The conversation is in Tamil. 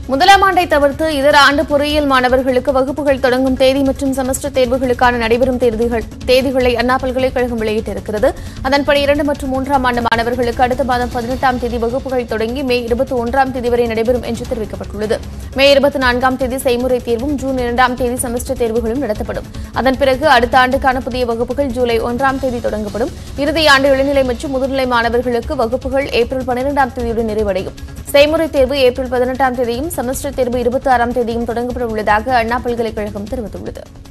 முதலாம் ஆண்டை தவிர்த்து இதர ஆண்டு பொறியியல் மாணவர்களுக்கு வகுப்புகள் தொடங்கும் தேதி மற்றும் செமஸ்டர் தேர்வுகளுக்கான நடைபெறும் தேதிகள் தேதிகளை அண்ணா பல்கலைக்கழகம் வெளியிட்டிருக்கிறது அதன்படி இரண்டு மற்றும் மூன்றாம் ஆண்டு மாணவர்களுக்கு அடுத்த மாதம் பதினெட்டாம் தேதி வகுப்புகள் தொடங்கி மே இருபத்தி ஒன்றாம் தேதி வரை நடைபெறும் என்று தெரிவிக்கப்பட்டுள்ளது மே இருபத்தி நான்காம் தேதி செய்முறை தேர்வும் ஜூன் இரண்டாம் தேதி செமஸ்டர் தேர்வுகளும் நடத்தப்படும் அதன் பிறகு அடுத்த ஆண்டுக்கான புதிய வகுப்புகள் ஜூலை ஒன்றாம் தேதி தொடங்கப்படும் இறுதி ஆண்டு இளநிலை மற்றும் முதுநிலை மாணவர்களுக்கு வகுப்புகள் ஏப்ரல் பன்னிரெண்டாம் தேதியுடன் நிறைவடையும் செய்முறை தேர்வு ஏப்ரல் பதினெட்டாம் தேதியும் செமஸ்டர் தேர்வு இருபத்தி ஆறாம் தேதியும் தொடங்கப்பட உள்ளதாக அண்ணா பல்கலைக்கழகம் தெரிவித்துள்ளது